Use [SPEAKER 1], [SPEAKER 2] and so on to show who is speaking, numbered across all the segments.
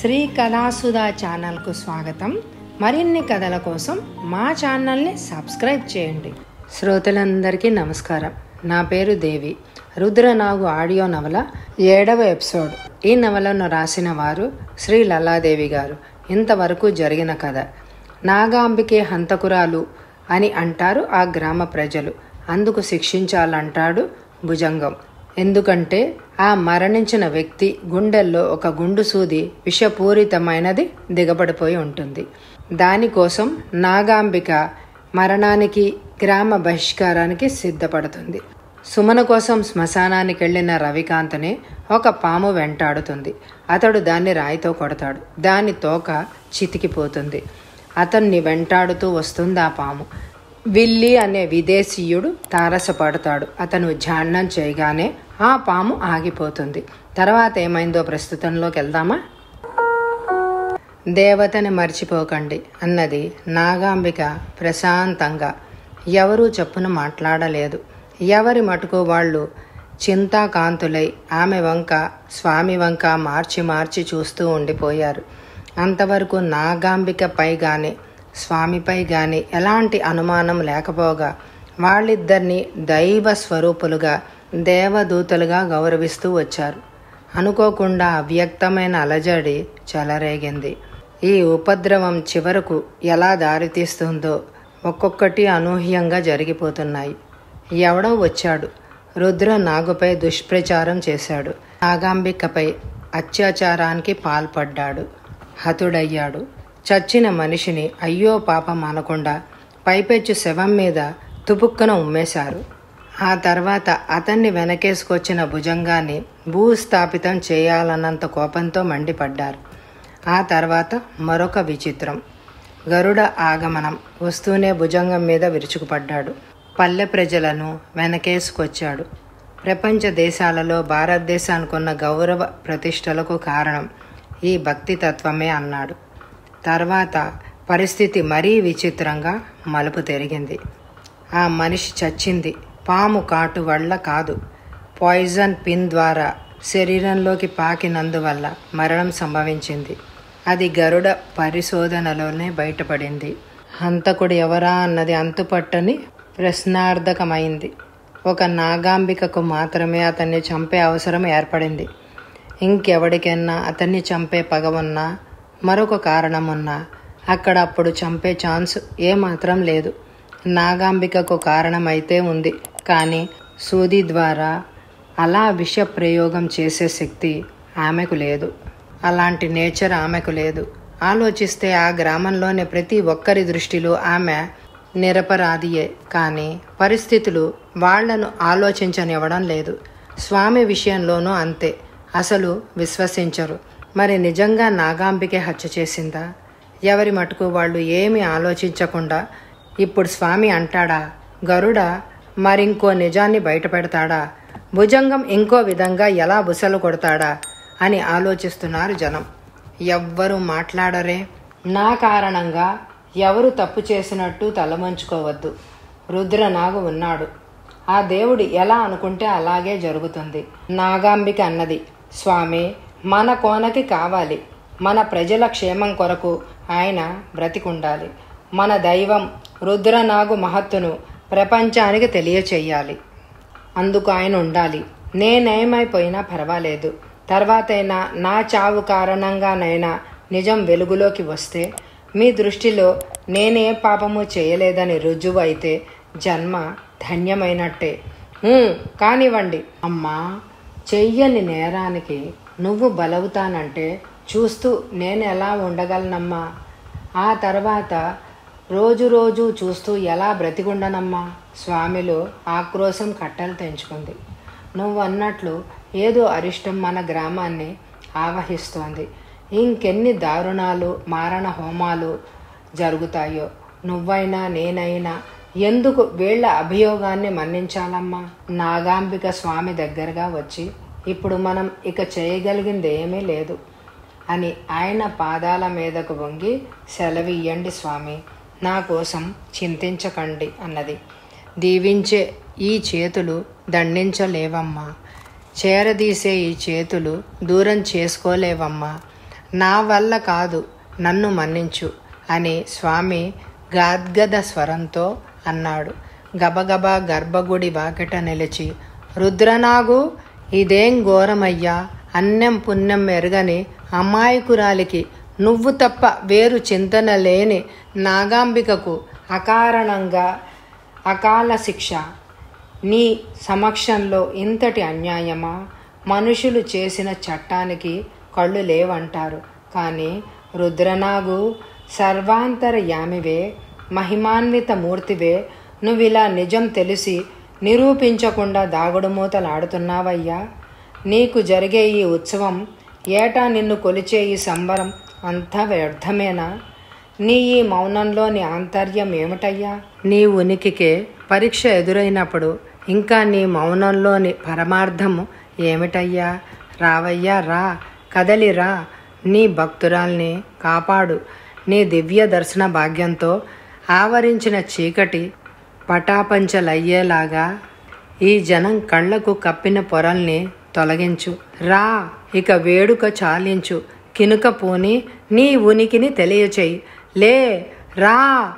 [SPEAKER 1] శ్రీ కళాసుధా ఛానల్కు స్వాగతం మరిన్ని కథల కోసం మా ఛానల్ని సబ్స్క్రైబ్ చేయండి శ్రోతలందరికీ నమస్కారం నా పేరు దేవి రుద్రనాగు ఆడియో నవల ఏడవ ఎపిసోడ్ ఈ నవలను రాసిన వారు శ్రీ లల్లాదేవి గారు ఇంతవరకు జరిగిన కథ నాగాంబికే హంతకురాలు అని అంటారు ఆ గ్రామ ప్రజలు అందుకు శిక్షించాలంటాడు భుజంగం ఎందుకంటే ఆ మరణించిన వ్యక్తి గుండెల్లో ఒక గుండు సూది విషపూరితమైనది దిగబడిపోయి ఉంటుంది దానికోసం నాగాంబిక మరణానికి గ్రామ బహిష్కారానికి సిద్ధపడుతుంది సుమన కోసం శ్మశానానికి వెళ్ళిన రవికాంత్ని ఒక పాము వెంటాడుతుంది అతడు దాన్ని రాయితో కొడతాడు దాని తోక చితికిపోతుంది అతన్ని వెంటాడుతూ వస్తుంది ఆ పాము విల్లి అనే విదేశీయుడు తారసపడతాడు అతను ఝాండం చేయగానే ఆ పాము ఆగిపోతుంది తర్వాత ఏమైందో ప్రస్తుతంలోకి వెళ్దామా దేవతని మర్చిపోకండి అన్నది నాగాంబిక ప్రశాంతంగా ఎవరూ చెప్పున మాట్లాడలేదు ఎవరి మటుకు వాళ్ళు చింతాకాంతులై ఆమె వంక స్వామి వంక మార్చి మార్చి చూస్తూ ఉండిపోయారు అంతవరకు నాగాంబికపై గాని స్వామిపై గాని ఎలాంటి అనుమానం లేకపోగా వాళ్ళిద్దరిని దైవ స్వరూపులుగా దేవదూతలుగా గౌరవిస్తూ వచ్చారు అనుకోకుండా అవ్యక్తమైన అలజడి చెలరేగింది ఈ ఉపద్రవం చివరకు ఎలా దారితీస్తుందో ఒక్కొక్కటి అనూహ్యంగా జరిగిపోతున్నాయి ఎవడో వచ్చాడు రుద్ర నాగుపై దుష్ప్రచారం చేశాడు నాగాంబికపై అత్యాచారానికి పాల్పడ్డాడు హతుడయ్యాడు చచ్చిన మనిషిని అయ్యో పాపం అనకుండా పైపెచ్చు శవం మీద తుపుక్కన ఉమ్మేశారు ఆ తర్వాత అతన్ని వెనకేసుకొచ్చిన భుజంగాన్ని భూస్థాపితం చేయాలన్నంత కోపంతో మండిపడ్డారు ఆ తర్వాత మరొక విచిత్రం గరుడ ఆగమనం వస్తూనే భుజంగం మీద విరుచుకుపడ్డాడు పల్లె ప్రజలను వెనకేసుకొచ్చాడు ప్రపంచ దేశాలలో భారతదేశానికి ఉన్న గౌరవ ప్రతిష్టలకు కారణం ఈ భక్తి తత్వమే అన్నాడు తర్వాత పరిస్థితి మరీ విచిత్రంగా మలుపు తిరిగింది ఆ మనిషి చచ్చింది పాము కాటు వల్ల కాదు పాయిజన్ పిన్ ద్వారా శరీరంలోకి పాకినందువల్ల మరణం సంభవించింది అది గరుడ పరిశోధనలోనే బయటపడింది హంతకుడు ఎవరా అన్నది అంతుపట్టని ప్రశ్నార్థకమైంది ఒక నాగాంబికకు మాత్రమే అతన్ని చంపే అవసరం ఏర్పడింది ఇంకెవడికైనా అతన్ని చంపే పగ ఉన్నా మరొక కారణం ఉన్నా అక్కడ అప్పుడు చంపే ఛాన్స్ ఏమాత్రం లేదు నాగాంబికకు కారణమైతే ఉంది కానీ సూది ద్వారా అలా విష ప్రయోగం చేసే శక్తి ఆమెకు లేదు అలాంటి నేచర్ ఆమెకు లేదు ఆలోచిస్తే ఆ గ్రామంలోని ప్రతి ఒక్కరి దృష్టిలో ఆమె నిరపరాధియే కానీ పరిస్థితులు వాళ్లను ఆలోచించనివ్వడం లేదు స్వామి విషయంలోనూ అంతే అసలు విశ్వసించరు మరి నిజంగా నాగాంబికే హత్య చేసిందా ఎవరి మటుకు వాళ్ళు ఏమి ఆలోచించకుండా ఇప్పుడు స్వామి అంటాడా గరుడ మరింకో నిజాన్ని బయటపెడతాడా భుజంగం ఇంకో విధంగా ఎలా బుసలు కొడతాడా అని ఆలోచిస్తున్నారు జనం ఎవ్వరూ మాట్లాడరే నా కారణంగా ఎవరు తప్పు చేసినట్టు తలమంచుకోవద్దు రుద్రనాగు ఉన్నాడు ఆ దేవుడు ఎలా అనుకుంటే అలాగే జరుగుతుంది నాగాంబిక అన్నది స్వామి మన కోనకి కావాలి మన ప్రజల క్షేమం కొరకు ఆయన బ్రతికుండాలి మన దైవం రుద్రనాగు మహత్తును ప్రపంచానికి తెలియచేయాలి అందుకు ఆయన ఉండాలి నేనేమైపోయినా పర్వాలేదు తర్వాతైనా నా చావు కారణంగానైనా నిజం వెలుగులోకి వస్తే మీ దృష్టిలో నేనే పాపము చేయలేదని రుజువు అయితే జన్మ ధన్యమైనట్టే కానివ్వండి అమ్మా చెయ్యని నేరానికి నువ్వు బలవుతానంటే చూస్తూ నేను ఎలా ఉండగలనమ్మా ఆ తర్వాత రోజు రోజు చూస్తూ ఎలా బ్రతికుండనమ్మా స్వామిలో ఆక్రోశం కట్టలు తెంచుకుంది నువ్వు అన్నట్లు ఏదో అరిష్టం మన గ్రామాన్ని ఆవహిస్తోంది ఇంకెన్ని దారుణాలు మారణ హోమాలు జరుగుతాయో నువ్వైనా నేనైనా ఎందుకు వీళ్ల అభియోగాన్ని మన్నించాలమ్మా నాగాంబిక స్వామి దగ్గరగా వచ్చి ఇప్పుడు మనం ఇక చేయగలిగింది ఏమీ లేదు అని ఆయన పాదాల మీదకు వంగి సెలవియ్యండి స్వామి నా కోసం చింతించకండి అన్నది దీవించే ఈ చేతులు దండించలేవమ్మా చేరదీసే ఈ చేతులు దూరం చేసుకోలేవమ్మా నా వల్ల కాదు నన్ను మన్నించు అని స్వామి గాద్గద స్వరంతో అన్నాడు గబగబా గర్భగుడి వాకిట నిలిచి రుద్రనాగు ఇదేం ఘోరమయ్యా అన్నం పుణ్యం ఎరగని అమాయకురాలికి నువ్వు తప్ప వేరు చింతన లేని నాగాంబికకు అకారణంగా అకాల శిక్ష నీ సమక్షంలో ఇంతటి అన్యాయమా మనుషులు చేసిన చట్టానికి కళ్ళు లేవంటారు కానీ రుద్రనాగు సర్వాంతరయామివే మహిమాన్విత మూర్తివే నువ్విలా నిజం తెలిసి నిరూపించకుండా దాగుడుమూతలాడుతున్నావయ్యా నీకు జరిగే ఈ ఉత్సవం ఏటా నిన్ను కొలిచే ఈ సంబరం అంతా వ్యర్థమేనా నీ ఈ మౌనంలోని ఆంతర్యం ఏమిటయ్యా నీ ఉనికికే పరీక్ష ఎదురైనప్పుడు ఇంకా నీ మౌనంలోని పరమార్థము ఏమిటయ్యా రావయ్యా రా కదలి రా నీ భక్తురాల్ని కాపాడు నీ దివ్య దర్శన భాగ్యంతో ఆవరించిన చీకటి పటాపంచలయ్యేలాగా ఈ జనం కళ్ళకు కప్పిన పొరల్ని తొలగించు రా ఇక వేడుక చాలించు కినుక పోని నీ ఉనికిని తెలియచేయి లే రా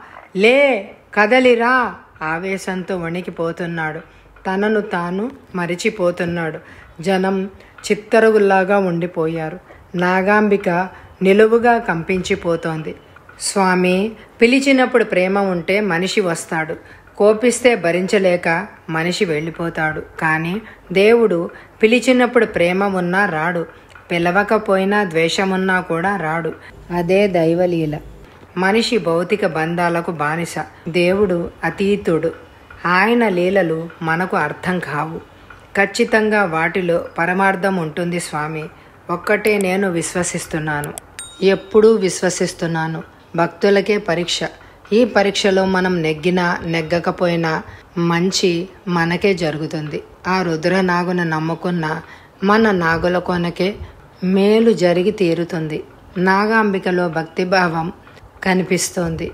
[SPEAKER 1] లే కదలిరా ఆవేశంతో వణికిపోతున్నాడు తనను తాను మరిచిపోతున్నాడు జనం చిత్తరుగుల్లాగా ఉండిపోయారు నాగాంబిక నిలువుగా కంపించిపోతోంది స్వామి పిలిచినప్పుడు ప్రేమ ఉంటే మనిషి వస్తాడు కోపిస్తే భరించలేక మనిషి వెళ్ళిపోతాడు కానీ దేవుడు పిలిచినప్పుడు ప్రేమ ఉన్నా రాడు పిలవకపోయినా ద్వేషమున్నా కూడా రాడు అదే దైవలీల మనిషి భౌతిక బంధాలకు బానిస దేవుడు అతీతుడు ఆయన లీలలు మనకు అర్థం కావు ఖచ్చితంగా వాటిలో పరమార్థం ఉంటుంది స్వామి ఒక్కటే నేను విశ్వసిస్తున్నాను ఎప్పుడూ విశ్వసిస్తున్నాను భక్తులకే పరీక్ష ఈ పరీక్షలో మనం నెగ్గినా నెగ్గకపోయినా మంచి మనకే జరుగుతుంది ఆ రుద్ర నాగున నమ్ముకున్న మన నాగుల కొనకే మేలు జరిగి తీరుతుంది నాగాంబికలో భక్తిభావం కనిపిస్తోంది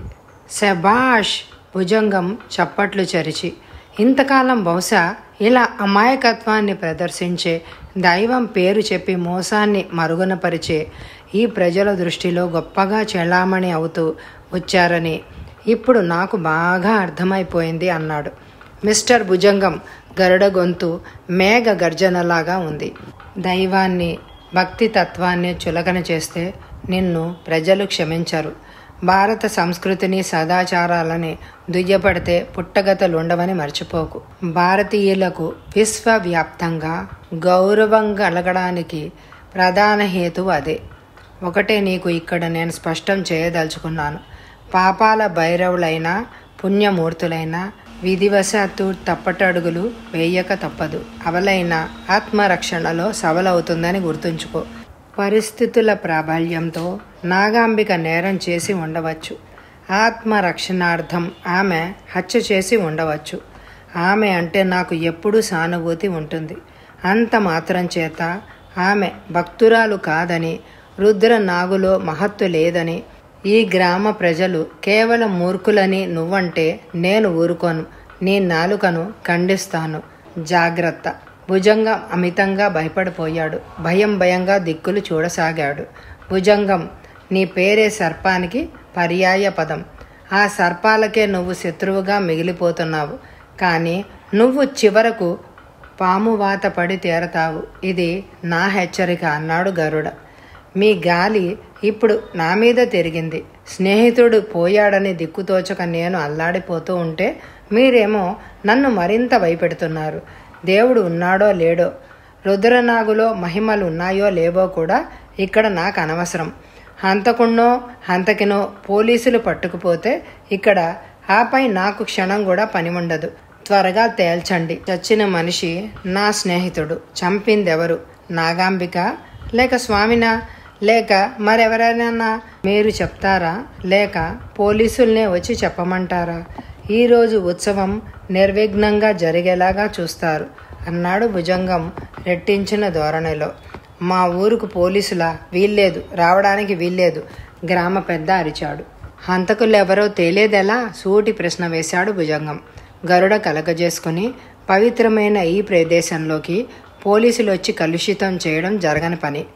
[SPEAKER 1] శబాష్ భుజంగం చప్పట్లు చరిచి ఇంతకాలం బహుశా ఇలా అమాయకత్వాన్ని ప్రదర్శించే దైవం పేరు చెప్పి మోసాన్ని మరుగునపరిచే ఈ ప్రజల దృష్టిలో గొప్పగా చెలామణి అవుతూ వచ్చారని ఇప్పుడు నాకు బాగా అర్థమైపోయింది అన్నాడు మిస్టర్ భుజంగం గరుడ గొంతు మేఘ గర్జనలాగా ఉంది దైవాన్ని భక్తి తత్వాన్ని చులకన చేస్తే నిన్ను ప్రజలు క్షమించరు భారత సంస్కృతిని సదాచారాలని దుయ్యపడితే పుట్టగతలుండవని మర్చిపోకు భారతీయులకు విశ్వవ్యాప్తంగా గౌరవం కలగడానికి ప్రధాన హేతువు అదే ఒకటే నీకు ఇక్కడ నేను స్పష్టం చేయదలుచుకున్నాను పాపాల భైరవులైన పుణ్యమూర్తులైన విధివశాత్తు తప్పటడుగులు వేయక తప్పదు అవలైన ఆత్మరక్షణలో సవలవుతుందని గుర్తుంచుకో పరిస్థితుల ప్రాబల్యంతో నాగాంబిక నేరం చేసి ఉండవచ్చు ఆత్మరక్షణార్థం ఆమె హత్య చేసి ఉండవచ్చు ఆమె అంటే నాకు ఎప్పుడూ సానుభూతి ఉంటుంది అంత మాత్రం చేత ఆమె భక్తురాలు కాదని రుద్ర నాగులో మహత్తు లేదని ఈ గ్రామ ప్రజలు కేవలం మూర్ఖులని నువ్వంటే నేను ఊరుకోను నీ నాలుకను ఖండిస్తాను జాగ్రత్త భుజంగం అమితంగా భయపడిపోయాడు భయం భయంగా దిక్కులు చూడసాగాడు భుజంగం నీ పేరే సర్పానికి పర్యాయ పదం ఆ సర్పాలకే నువ్వు శత్రువుగా మిగిలిపోతున్నావు కానీ నువ్వు చివరకు పాము వాత పడి తీరతావు ఇది నా హెచ్చరిక అన్నాడు గరుడ మీ గాలి ఇప్పుడు నా మీద తిరిగింది స్నేహితుడు పోయాడని దిక్కుతోచక నేను అల్లాడిపోతూ ఉంటే మీరేమో నన్ను మరింత భయపెడుతున్నారు దేవుడు ఉన్నాడో లేడో రుద్రనాగులో మహిమలు ఉన్నాయో లేవో కూడా ఇక్కడ నాకు అనవసరం హంతకున్నో హంతకినో పోలీసులు పట్టుకుపోతే ఇక్కడ ఆపై నాకు క్షణం కూడా పని ఉండదు త్వరగా తేల్చండి చచ్చిన మనిషి నా స్నేహితుడు చంపిందెవరు నాగాంబిక లేక స్వామినా లేక మరెవరైనా మీరు చెప్తారా లేక పోలీసుల్నే వచ్చి చెప్పమంటారా ఈరోజు ఉత్సవం నిర్విఘ్నంగా జరిగేలాగా చూస్తారు అన్నాడు భుజంగం రెట్టించిన ధోరణిలో మా ఊరుకు పోలీసులా వీల్లేదు రావడానికి వీల్లేదు గ్రామ పెద్ద అరిచాడు హంతకులెవరో తేలేదెలా సూటి ప్రశ్న వేశాడు భుజంగం గరుడ కలగజేసుకుని పవిత్రమైన ఈ ప్రదేశంలోకి పోలీసులు వచ్చి కలుషితం చేయడం జరగని పని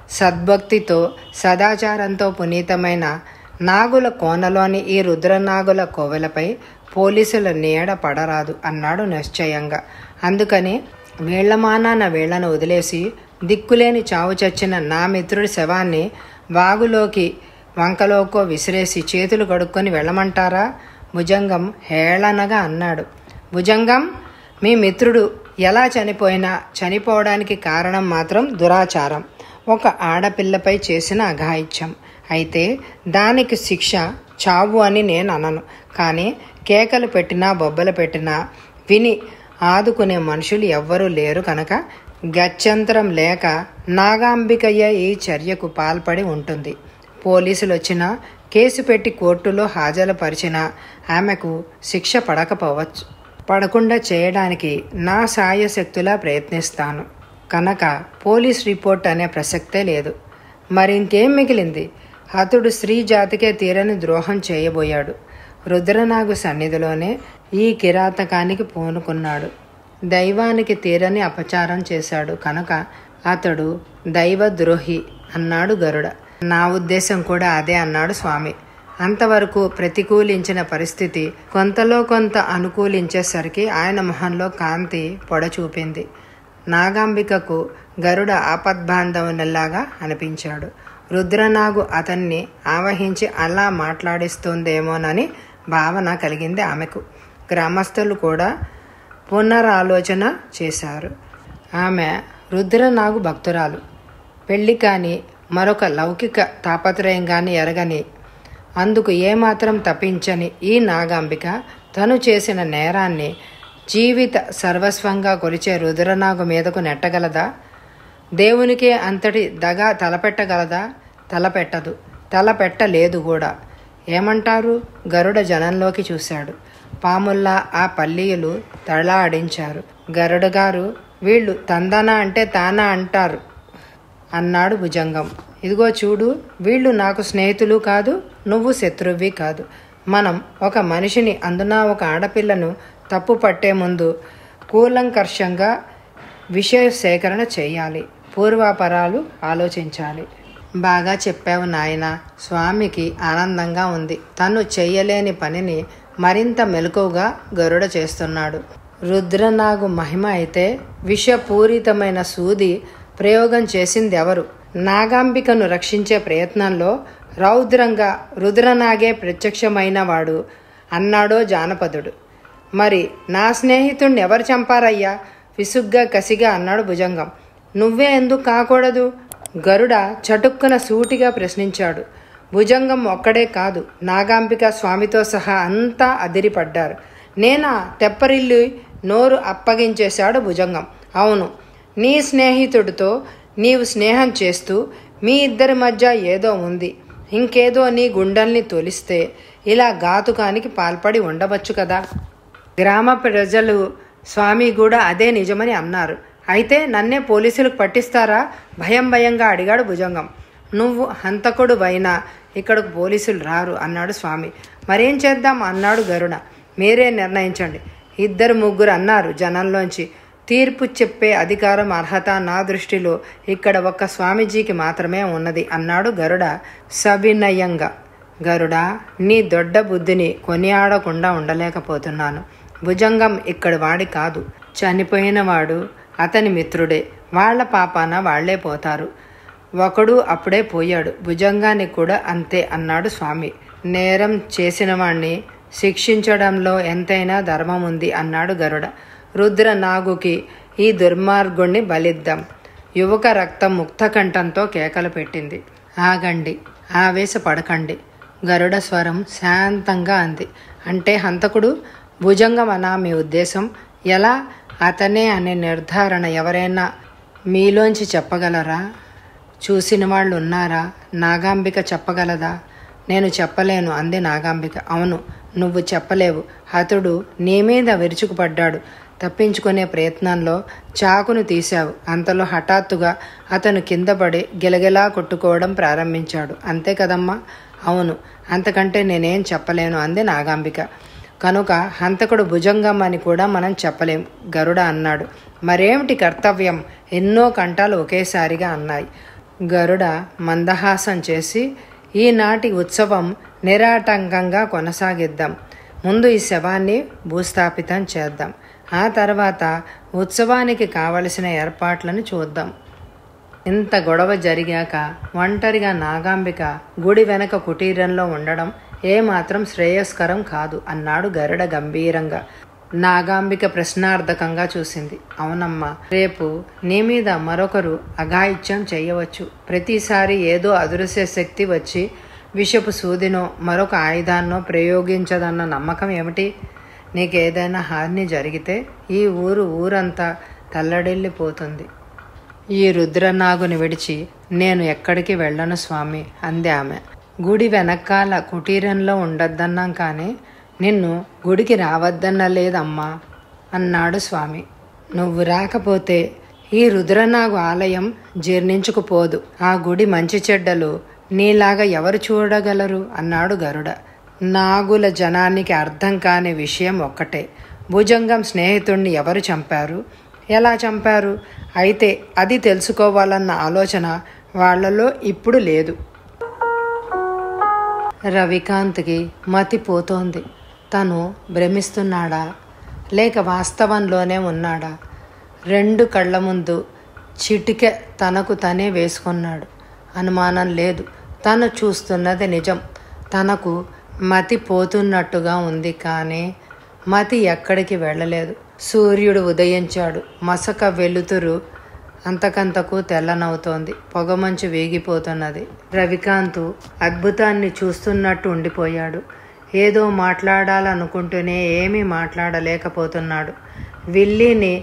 [SPEAKER 1] సద్భక్తితో సదాచారంతో పునీతమైన నాగుల కోనలోని ఈ రుద్రనాగుల కోవెలపై పోలీసుల నీడ పడరాదు అన్నాడు నిశ్చయంగా అందుకని వేళ్లమానాన వేళ్లను వదిలేసి దిక్కులేని చావు చచ్చిన నా మిత్రుడి శవాన్ని వాగులోకి వంకలోకో విసిరేసి చేతులు కడుక్కొని వెళ్ళమంటారా భుజంగం హేళనగా అన్నాడు భుజంగం మీ మిత్రుడు ఎలా చనిపోయినా చనిపోవడానికి కారణం మాత్రం దురాచారం ఒక ఆడపిల్లపై చేసిన అఘాయిత్యం అయితే దానికి శిక్ష చావు అని నేను అనను కానీ కేకలు పెట్టినా బొబ్బలు పెట్టినా విని ఆదుకునే మనుషులు ఎవ్వరూ లేరు కనుక గత్యంతరం లేక నాగాంబికయ్య ఈ చర్యకు పాల్పడి ఉంటుంది పోలీసులు వచ్చినా కేసు పెట్టి కోర్టులో హాజరుపరిచినా ఆమెకు శిక్ష పడకపోవచ్చు పడకుండా చేయడానికి నా సాయశక్తులా ప్రయత్నిస్తాను కనుక పోలీస్ రిపోర్ట్ అనే ప్రసక్తే లేదు మరి ఇంకేం మిగిలింది హతుడు స్త్రీ జాతికే తీరని ద్రోహం చేయబోయాడు రుద్రనాగు సన్నిధిలోనే ఈ కిరాతకానికి పూనుకున్నాడు దైవానికి తీరని అపచారం చేశాడు కనుక అతడు దైవద్రోహి అన్నాడు గరుడ నా ఉద్దేశం కూడా అదే అన్నాడు స్వామి అంతవరకు ప్రతికూలించిన పరిస్థితి కొంతలో కొంత అనుకూలించేసరికి ఆయన మొహంలో కాంతి పొడచూపింది నాగాంబికకు గరుడ ఆపద్బాంధవునిలాగా అనిపించాడు రుద్రనాగు అతన్ని ఆవహించి అలా మాట్లాడిస్తుందేమోనని భావన కలిగింది ఆమెకు గ్రామస్తులు కూడా పునరాలోచన చేశారు ఆమె రుద్రనాగు భక్తురాలు పెళ్లి కానీ మరొక లౌకిక తాపత్రయం కానీ ఎరగని అందుకు ఏమాత్రం తప్పించని ఈ నాగాంబిక తను చేసిన నేరాన్ని జీవిత సర్వస్వంగా కొలిచే రుద్రనాగు మీదకు నెట్టగలదా దేవునికే అంతటి దగా తలపెట్టగలదా తలపెట్టదు తలపెట్టలేదు కూడా ఏమంటారు గరుడ జనంలోకి చూశాడు పాముల్లా ఆ పల్లీలు తళాడించారు గరుడ గారు వీళ్ళు తందనా అంటే తానా అంటారు అన్నాడు భుజంగం ఇదిగో చూడు వీళ్ళు నాకు స్నేహితులు కాదు నువ్వు శత్రువి కాదు మనం ఒక మనిషిని అందున ఒక ఆడపిల్లను తప్పు పట్టే ముందు కూలంకర్షంగా విషయ సేకరణ చేయాలి పూర్వాపరాలు ఆలోచించాలి బాగా చెప్పావు నాయన స్వామికి ఆనందంగా ఉంది తను చెయ్యలేని పనిని మరింత మెలకువగా గరుడ చేస్తున్నాడు రుద్రనాగు మహిమ అయితే విషపూరితమైన సూది ప్రయోగం చేసింది ఎవరు నాగాంబికను రక్షించే ప్రయత్నంలో రౌద్రంగా రుద్రనాగే ప్రత్యక్షమైన వాడు అన్నాడో జానపదుడు మరి నా స్నేహితుణ్ణి ఎవరు చంపారయ్యా విసుగ్గా కసిగా అన్నాడు భుజంగం నువ్వే ఎందుకు కాకూడదు గరుడ చటుక్కున సూటిగా ప్రశ్నించాడు భుజంగం ఒక్కడే కాదు నాగాంబిక స్వామితో సహా అంతా అదిరిపడ్డారు నేనా తెప్పరిల్లి నోరు అప్పగించేశాడు భుజంగం అవును నీ స్నేహితుడితో నీవు స్నేహం చేస్తూ మీ ఇద్దరి మధ్య ఏదో ఉంది ఇంకేదో నీ గుండెల్ని తొలిస్తే ఇలా ఘాతుకానికి పాల్పడి ఉండవచ్చు కదా గ్రామ ప్రజలు స్వామి కూడా అదే నిజమని అన్నారు అయితే నన్నే పోలీసులకు పట్టిస్తారా భయం భయంగా అడిగాడు భుజంగం నువ్వు హంతకుడు అయినా ఇక్కడకు పోలీసులు రారు అన్నాడు స్వామి మరేం చేద్దాం అన్నాడు గరుడ మీరే నిర్ణయించండి ఇద్దరు ముగ్గురు అన్నారు జనంలోంచి తీర్పు చెప్పే అధికారం అర్హత నా దృష్టిలో ఇక్కడ ఒక్క స్వామీజీకి మాత్రమే ఉన్నది అన్నాడు గరుడ సవినయంగా గరుడా నీ దొడ్డ బుద్ధిని కొనియాడకుండా ఉండలేకపోతున్నాను భుజంగం ఇక్కడి వాడి కాదు చనిపోయిన వాడు అతని మిత్రుడే వాళ్ళ పాపాన వాళ్లే పోతారు ఒకడు అప్పుడే పోయాడు భుజంగానికి కూడా అంతే అన్నాడు స్వామి నేరం చేసిన వాణ్ణి శిక్షించడంలో ఎంతైనా ధర్మం ఉంది అన్నాడు గరుడ రుద్ర నాగుకి ఈ దుర్మార్గుణ్ణి బలిద్దాం యువక రక్తం ముక్తకంఠంతో కేకలు పెట్టింది ఆగండి ఆవేశపడకండి గరుడ స్వరం శాంతంగా అంది అంటే హంతకుడు భుజంగమనా మీ ఉద్దేశం ఎలా అతనే అనే నిర్ధారణ ఎవరైనా మీలోంచి చెప్పగలరా చూసిన వాళ్ళు ఉన్నారా నాగాంబిక చెప్పగలదా నేను చెప్పలేను అంది నాగాంబిక అవును నువ్వు చెప్పలేవు హతుడు నీ మీద విరుచుకుపడ్డాడు తప్పించుకునే ప్రయత్నంలో చాకును తీశావు అంతలో హఠాత్తుగా అతను కింద పడి గిలగిలా కొట్టుకోవడం ప్రారంభించాడు అంతే కదమ్మా అవును అంతకంటే నేనేం చెప్పలేను అంది నాగాంబిక కనుక హంతకుడు భుజంగం అని కూడా మనం చెప్పలేం గరుడ అన్నాడు మరేమిటి కర్తవ్యం ఎన్నో కంఠాలు ఒకేసారిగా అన్నాయి గరుడ మందహాసం చేసి ఈనాటి ఉత్సవం నిరాటంకంగా కొనసాగిద్దాం ముందు ఈ శవాన్ని భూస్థాపితం చేద్దాం ఆ తర్వాత ఉత్సవానికి కావలసిన ఏర్పాట్లను చూద్దాం ఇంత గొడవ జరిగాక ఒంటరిగా నాగాంబిక గుడి వెనక కుటీరంలో ఉండడం ఏమాత్రం శ్రేయస్కరం కాదు అన్నాడు గరుడ గంభీరంగా నాగాంబిక ప్రశ్నార్థకంగా చూసింది అవునమ్మా రేపు నీ మీద మరొకరు అఘాయిత్యం చేయవచ్చు ప్రతిసారి ఏదో అదృశ్య శక్తి వచ్చి విషపు సూదినో మరొక ఆయుధాన్నో ప్రయోగించదన్న నమ్మకం ఏమిటి నీకేదైనా హాని జరిగితే ఈ ఊరు ఊరంతా తల్లడిల్లిపోతుంది ఈ రుద్రనాగుని విడిచి నేను ఎక్కడికి వెళ్ళను స్వామి అంది ఆమె గుడి వెనకాల కుటీరంలో ఉండొద్దన్నాం కానీ నిన్ను గుడికి రావద్దన్న లేదమ్మా అన్నాడు స్వామి నువ్వు రాకపోతే ఈ రుద్రనాగు ఆలయం జీర్ణించుకుపోదు ఆ గుడి మంచి చెడ్డలు నీలాగా ఎవరు చూడగలరు అన్నాడు గరుడ నాగుల జనానికి అర్థం కాని విషయం ఒక్కటే భుజంగం స్నేహితుణ్ణి ఎవరు చంపారు ఎలా చంపారు అయితే అది తెలుసుకోవాలన్న ఆలోచన వాళ్లలో ఇప్పుడు లేదు రవికాంత్కి మతి పోతోంది తను భ్రమిస్తున్నాడా లేక వాస్తవంలోనే ఉన్నాడా రెండు కళ్ళ ముందు చిటికె తనకు తనే వేసుకున్నాడు అనుమానం లేదు తను చూస్తున్నది నిజం తనకు మతి పోతున్నట్టుగా ఉంది కానీ మతి ఎక్కడికి వెళ్ళలేదు సూర్యుడు ఉదయించాడు మసక వెలుతురు అంతకంతకు తెల్లనవుతోంది పొగమంచు వేగిపోతున్నది రవికాంత్ అద్భుతాన్ని చూస్తున్నట్టు ఉండిపోయాడు ఏదో మాట్లాడాలనుకుంటూనే ఏమీ మాట్లాడలేకపోతున్నాడు విల్లీని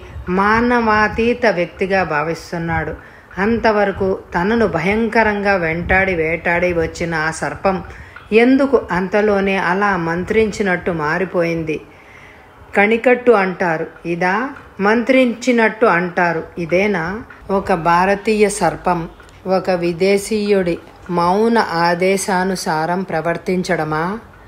[SPEAKER 1] మానవాతీత వ్యక్తిగా భావిస్తున్నాడు అంతవరకు తనను భయంకరంగా వెంటాడి వేటాడి వచ్చిన ఆ సర్పం ఎందుకు అంతలోనే అలా మంత్రించినట్టు మారిపోయింది కణికట్టు అంటారు ఇదా మంత్రించినట్టు అంటారు ఇదేనా ఒక భారతీయ సర్పం ఒక విదేశీయుడి మౌన ఆదేశానుసారం ప్రవర్తించడమా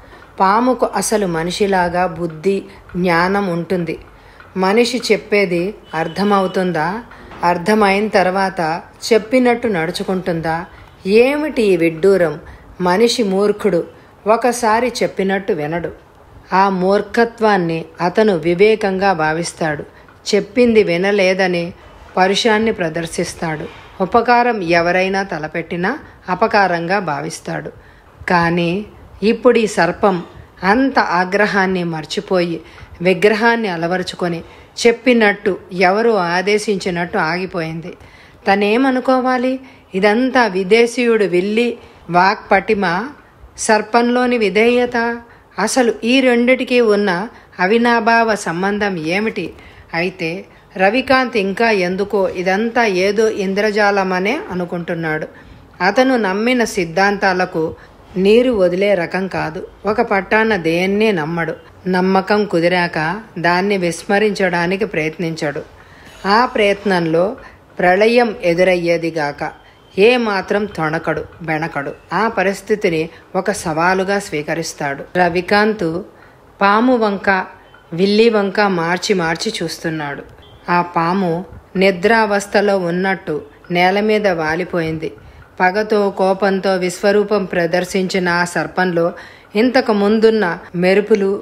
[SPEAKER 1] పాముకు అసలు మనిషిలాగా బుద్ధి జ్ఞానం ఉంటుంది మనిషి చెప్పేది అర్థమవుతుందా అర్థమైన తర్వాత చెప్పినట్టు నడుచుకుంటుందా ఏమిటి ఈ విడ్డూరం మనిషి మూర్ఖుడు ఒకసారి చెప్పినట్టు వినడు ఆ మూర్ఖత్వాన్ని అతను వివేకంగా భావిస్తాడు చెప్పింది వినలేదని పరుషాన్ని ప్రదర్శిస్తాడు ఉపకారం ఎవరైనా తలపెట్టినా అపకారంగా భావిస్తాడు కానీ ఇప్పుడు ఈ సర్పం అంత ఆగ్రహాన్ని మర్చిపోయి విగ్రహాన్ని అలవరుచుకొని చెప్పినట్టు ఎవరు ఆదేశించినట్టు ఆగిపోయింది తనేమనుకోవాలి ఇదంతా విదేశీయుడు వెళ్ళి వాక్పటిమ సర్పంలోని విధేయత అసలు ఈ రెండిటికి ఉన్న అవినాభావ సంబంధం ఏమిటి అయితే రవికాంత్ ఇంకా ఎందుకో ఇదంతా ఏదో ఇంద్రజాలమనే అనుకుంటున్నాడు అతను నమ్మిన సిద్ధాంతాలకు నీరు వదిలే రకం కాదు ఒక పట్టాన దేన్నే నమ్మడు నమ్మకం కుదిరాక దాన్ని విస్మరించడానికి ప్రయత్నించడు ఆ ప్రయత్నంలో ప్రళయం ఎదురయ్యేదిగాక ఏ మాత్రం తొణకడు బెణకడు ఆ పరిస్థితిని ఒక సవాలుగా స్వీకరిస్తాడు రవికాంత్ పాము వంక విల్లి వంక మార్చి మార్చి చూస్తున్నాడు ఆ పాము నిద్రావస్థలో ఉన్నట్టు నేల మీద వాలిపోయింది పగతో కోపంతో విశ్వరూపం ప్రదర్శించిన ఆ సర్పంలో ఇంతకు ముందున్న మెరుపులు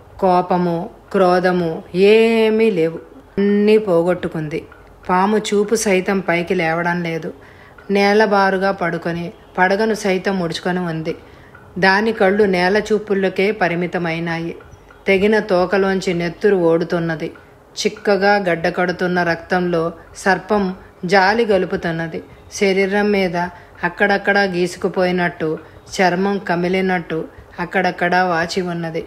[SPEAKER 1] కోపము క్రోధము ఏమీ లేవు అన్నీ పోగొట్టుకుంది పాము చూపు సైతం పైకి లేవడం లేదు నేలబారుగా పడుకొని పడగను సైతం ముడుచుకొని ఉంది దాని కళ్ళు నేల చూపులకే పరిమితమైనాయి తెగిన తోకలోంచి నెత్తురు ఓడుతున్నది చిక్కగా గడ్డకడుతున్న రక్తంలో సర్పం జాలి గలుపుతున్నది శరీరం మీద అక్కడక్కడ గీసుకుపోయినట్టు చర్మం కమిలినట్టు అక్కడక్కడ వాచి ఉన్నది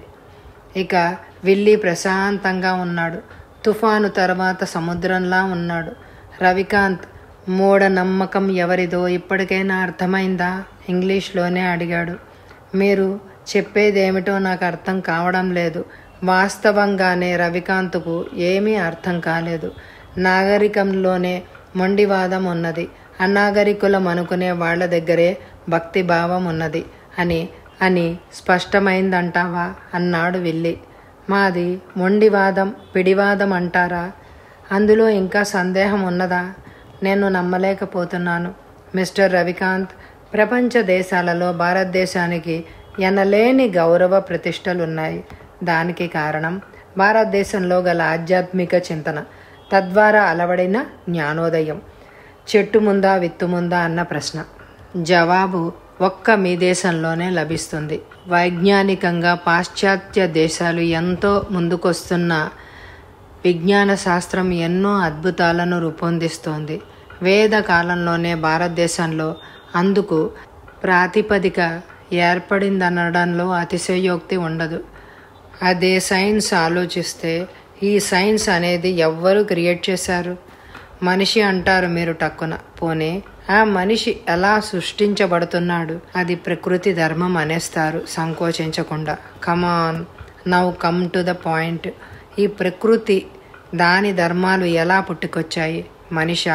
[SPEAKER 1] ఇక విల్లి ప్రశాంతంగా ఉన్నాడు తుఫాను తర్వాత సముద్రంలా ఉన్నాడు రవికాంత్ మూఢనమ్మకం ఎవరిదో ఇప్పటికైనా అర్థమైందా ఇంగ్లీష్లోనే అడిగాడు మీరు చెప్పేదేమిటో నాకు అర్థం కావడం లేదు వాస్తవంగానే రవికాంత్కు ఏమీ అర్థం కాలేదు నాగరికంలోనే మొండివాదం ఉన్నది అనాగరికులం అనుకునే వాళ్ళ దగ్గరే భక్తి భావం ఉన్నది అని అని స్పష్టమైందంటావా అన్నాడు విల్లి మాది మొండివాదం పిడివాదం అంటారా అందులో ఇంకా సందేహం ఉన్నదా నేను నమ్మలేకపోతున్నాను మిస్టర్ రవికాంత్ ప్రపంచ దేశాలలో భారతదేశానికి ఎనలేని గౌరవ ప్రతిష్టలున్నాయి దానికి కారణం భారతదేశంలో గల ఆధ్యాత్మిక చింతన తద్వారా అలవడిన జ్ఞానోదయం చెట్టు ముందా విత్తు ముందా అన్న ప్రశ్న జవాబు ఒక్క మీ దేశంలోనే లభిస్తుంది వైజ్ఞానికంగా పాశ్చాత్య దేశాలు ఎంతో ముందుకొస్తున్న విజ్ఞాన శాస్త్రం ఎన్నో అద్భుతాలను రూపొందిస్తోంది వేద కాలంలోనే భారతదేశంలో అందుకు ప్రాతిపదిక ఏర్పడిందనడంలో అతిశయోక్తి ఉండదు అదే సైన్స్ ఆలోచిస్తే ఈ సైన్స్ అనేది ఎవ్వరు క్రియేట్ చేశారు మనిషి అంటారు మీరు టక్కున పోనే ఆ మనిషి ఎలా సృష్టించబడుతున్నాడు అది ప్రకృతి ధర్మం అనేస్తారు సంకోచించకుండా come on now come to the point ఈ ప్రకృతి దాని ధర్మాలు ఎలా పుట్టుకొచ్చాయి మనిష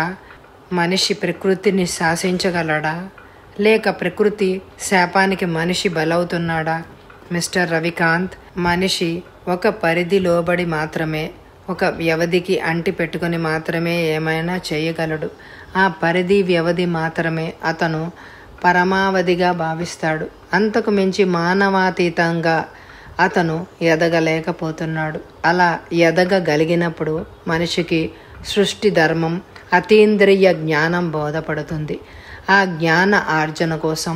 [SPEAKER 1] మనిషి ప్రకృతిని శాసించగలడా లేక ప్రకృతి శాపానికి మనిషి బలవుతున్నాడా మిస్టర్ రవికాంత్ మనిషి ఒక పరిధి లోబడి మాత్రమే ఒక వ్యవధికి అంటి పెట్టుకుని మాత్రమే ఏమైనా చేయగలడు ఆ పరిధి వ్యవధి మాత్రమే అతను పరమావధిగా భావిస్తాడు అంతకు మించి మానవాతీతంగా అతను ఎదగలేకపోతున్నాడు అలా ఎదగగలిగినప్పుడు మనిషికి సృష్టి ధర్మం అతీంద్రియ జ్ఞానం బోధపడుతుంది ఆ జ్ఞాన ఆర్జన కోసం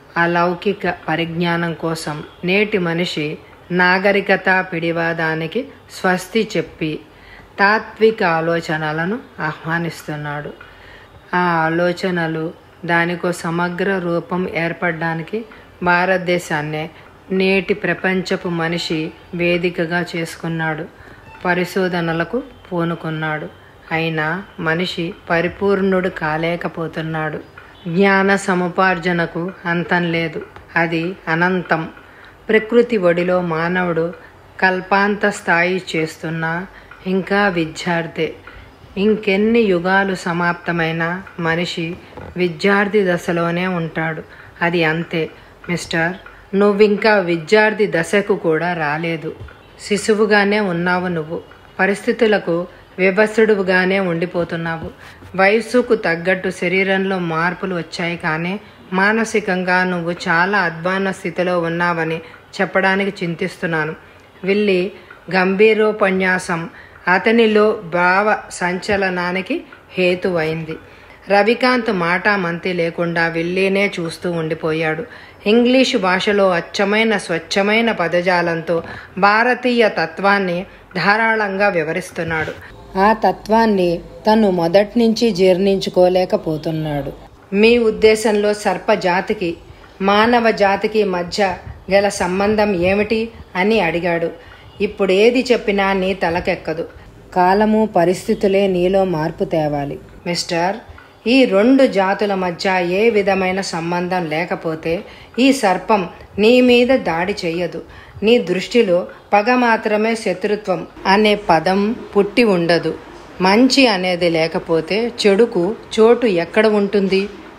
[SPEAKER 1] అలౌకిక పరిజ్ఞానం కోసం నేటి మనిషి నాగరికత పిడివాదానికి స్వస్తి చెప్పి తాత్విక ఆలోచనలను ఆహ్వానిస్తున్నాడు ఆ ఆలోచనలు దానికో సమగ్ర రూపం ఏర్పడడానికి భారతదేశాన్నే నేటి ప్రపంచపు మనిషి వేదికగా చేసుకున్నాడు పరిశోధనలకు పూనుకున్నాడు అయినా మనిషి పరిపూర్ణుడు కాలేకపోతున్నాడు జ్ఞాన సముపార్జనకు అంతం లేదు అది అనంతం ప్రకృతి ఒడిలో మానవుడు కల్పాంత స్థాయి చేస్తున్నా ఇంకా విద్యార్థే ఇంకెన్ని యుగాలు సమాప్తమైన మనిషి విద్యార్థి దశలోనే ఉంటాడు అది అంతే మిస్టర్ నువ్వింకా విద్యార్థి దశకు కూడా రాలేదు శిశువుగానే ఉన్నావు నువ్వు పరిస్థితులకు విభసుడుగానే ఉండిపోతున్నావు వయస్సుకు తగ్గట్టు శరీరంలో మార్పులు వచ్చాయి కానీ మానసికంగా నువ్వు చాలా అధ్వాన స్థితిలో ఉన్నావని చెప్పడానికి చింతిస్తున్నాను విల్లి గంభీరోపన్యాసం అతనిలో భావ సంచలనానికి హేతువైంది రవికాంత్ మాట మంతి లేకుండా విల్లీనే చూస్తూ ఉండిపోయాడు ఇంగ్లీషు భాషలో అచ్చమైన స్వచ్ఛమైన పదజాలంతో భారతీయ తత్వాన్ని ధారాళంగా వివరిస్తున్నాడు ఆ తత్వాన్ని తను మొదటి నుంచి జీర్ణించుకోలేకపోతున్నాడు మీ ఉద్దేశంలో సర్పజాతికి మానవ జాతికి మధ్య గల సంబంధం ఏమిటి అని అడిగాడు ఇప్పుడు ఏది చెప్పినా నీ తలకెక్కదు కాలము పరిస్థితులే నీలో మార్పు తేవాలి మిస్టర్ ఈ రెండు జాతుల మధ్య ఏ విధమైన సంబంధం లేకపోతే ఈ సర్పం నీ మీద దాడి చెయ్యదు నీ దృష్టిలో పగ మాత్రమే శత్రుత్వం అనే పదం పుట్టి ఉండదు మంచి అనేది లేకపోతే చెడుకు చోటు ఎక్కడ ఉంటుంది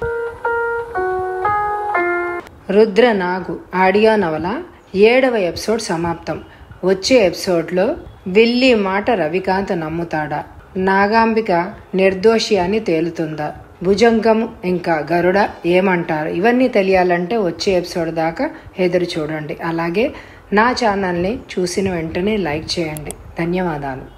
[SPEAKER 1] రుద్ర నాగు ఆడియో నవల ఏడవ ఎపిసోడ్ సమాప్తం వచ్చే ఎపిసోడ్లో విల్లి మాట రవికాంత్ నమ్ముతాడా నాగాంబిక నిర్దోషి అని తేలుతుందా భుజంగం ఇంకా గరుడ ఏమంటారు ఇవన్నీ తెలియాలంటే వచ్చే ఎపిసోడ్ దాకా ఎదురు చూడండి అలాగే నా ఛానల్ని చూసిన వెంటనే లైక్ చేయండి ధన్యవాదాలు